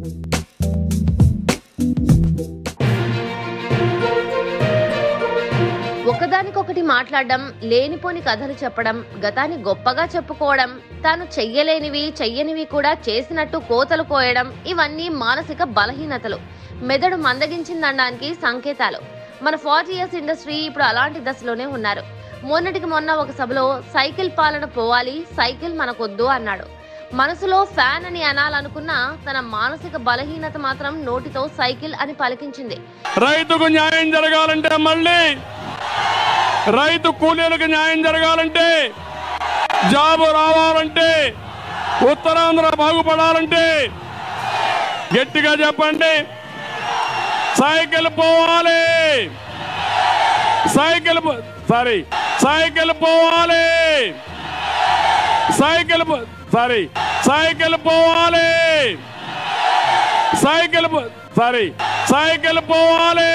ఒకదానికొకటి మాట్లాడడం లేనిపోని కథలు చెప్పడం గతాన్ని గొప్పగా చెప్పుకోవడం తాను చెయ్యలేనివి చెయ్యనివి కూడా చేసినట్టు కోతలు కోయడం ఇవన్నీ మానసిక బలహీనతలు మెదడు మందగించిందనడానికి సంకేతాలు మన ఫార్టీ ఇయర్స్ ఇండస్ట్రీ ఇప్పుడు అలాంటి దశలోనే ఉన్నారు మొన్నటికి మొన్న ఒక సభలో సైకిల్ పాలన పోవాలి సైకిల్ మనకొద్దు అన్నాడు మనసులో ఫ్యాన్ అని అనాలనుకున్నా తన మానసిక బలహీనత మాత్రం నోటితో సైకిల్ అని పలికించింది రైతుకు న్యాయం జరగాలంటే మళ్ళీ రైతు కూలీలకు న్యాయం జరగాలంటే జాబు రావాలంటే ఉత్తరాంధ్ర బాగుపడాలంటే గట్టిగా చెప్పండి సైకిల్ పోవాలి సైకిల్ పో- సారీ సైకిల్ పోవాలి సైకిల్ పో- సారీ సైకిల్ పోవాలి సైకిల్ పో- సారీ సైకిల్ పోవాలి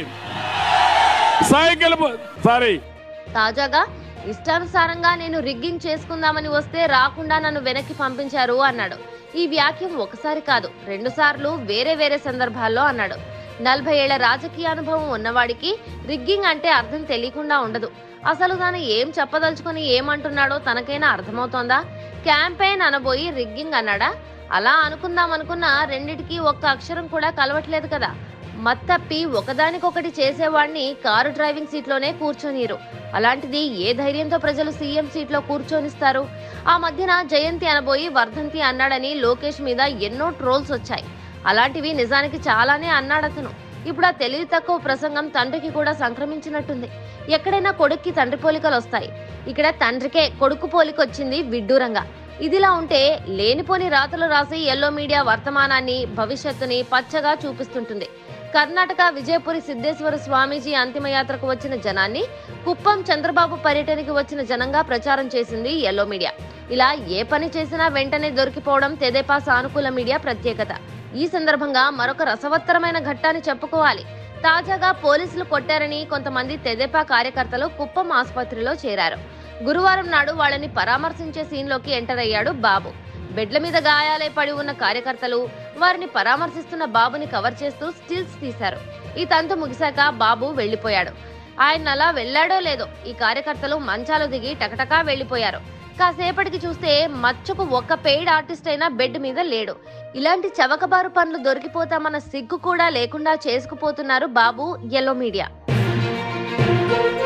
సైకిల్ పో- సారీ తాజాగా ఇష్టానుసారంగా నేను రిగ్గింగ్ చేసుకుందామని వస్తే రాకుండా నన్ను వెనక్కి పంపించారు అన్నాడు ఈ వ్యాఖ్యం ఒకసారి కాదు రెండు సార్లు వేరే వేరే సందర్భాల్లో అన్నాడు నలభై ఏళ్ల రాజకీయ అనుభవం ఉన్నవాడికి రిగ్గింగ్ అంటే అర్థం తెలియకుండా ఉండదు అసలు తాను ఏం చెప్పదలుచుకొని ఏమంటున్నాడో తనకైనా అర్థమవుతోందా క్యాంపెయిన్ అనబోయి రిగ్గింగ్ అన్నాడా అలా అనుకుందాం అనుకున్నా రెండిటికి ఒక్క అక్షరం కూడా కలవట్లేదు కదా మత్తప్పి ఒకదానికొకటి చేసేవాడిని కారు డ్రైవింగ్ సీట్లోనే కూర్చొనిరు అలాంటిది ఏ ధైర్యంతో ప్రజలు సీఎం సీట్లో కూర్చొనిస్తారు ఆ మధ్యన జయంతి అనబోయి వర్ధంతి అన్నాడని లోకేష్ మీద ఎన్నో ట్రోల్స్ వచ్చాయి అలాంటివి నిజానికి చాలానే అన్నాడతను ఇప్పుడు ఆ తెలివి తక్కువ ప్రసంగం తండ్రికి కూడా సంక్రమించినట్టుంది ఎక్కడైనా కొడుక్కి తండ్రి పోలికలు వస్తాయి ఇక్కడ తండ్రికే కొడుకు పోలిక వచ్చింది విడ్డూరంగా ఇదిలా ఉంటే లేనిపోని రాతలు రాసి ఎల్లో మీడియా వర్తమానాన్ని భవిష్యత్తుని పచ్చగా చూపిస్తుంటుంది కర్ణాటక విజయపురి సిద్ధేశ్వర స్వామీజీ అంతిమయాత్రకు వచ్చిన జనాన్ని కుప్పం చంద్రబాబు పర్యటనకి వచ్చిన జనంగా ప్రచారం చేసింది ఎల్లో మీడియా ఇలా ఏ పని చేసినా వెంటనే దొరికిపోవడం తెదేపా సానుకూల మీడియా ప్రత్యేకత ఈ సందర్భంగా మరొక రసవత్తరమైన ఘట్టాన్ని చెప్పుకోవాలి తాజాగా పోలీసులు కొట్టారని కొంతమంది తెదేపా కార్యకర్తలు కుప్పం ఆసుపత్రిలో చేరారు గురువారం నాడు వాళ్ళని పరామర్శించే సీన్లోకి ఎంటర్ అయ్యాడు బాబు బెడ్ల మీద గాయాలై పడి ఉన్న కార్యకర్తలు వారిని పరామర్శిస్తున్న బాబుని కవర్ చేస్తూ స్టిల్స్ తీశారు ఈ తంతు ముగిశాక బాబు వెళ్లిపోయాడు ఆయన అలా వెళ్ళాడో లేదో ఈ కార్యకర్తలు మంచాలు దిగి టకటకా వెళ్లిపోయారు కాసేపటికి చూస్తే మచ్చుకు ఒక్క పెయిడ్ ఆర్టిస్ట్ అయినా బెడ్ మీద లేడు ఇలాంటి చవకబారు పనులు దొరికిపోతామన్న సిగ్గు కూడా లేకుండా చేసుకుపోతున్నారు బాబు ఎల్లో మీడియా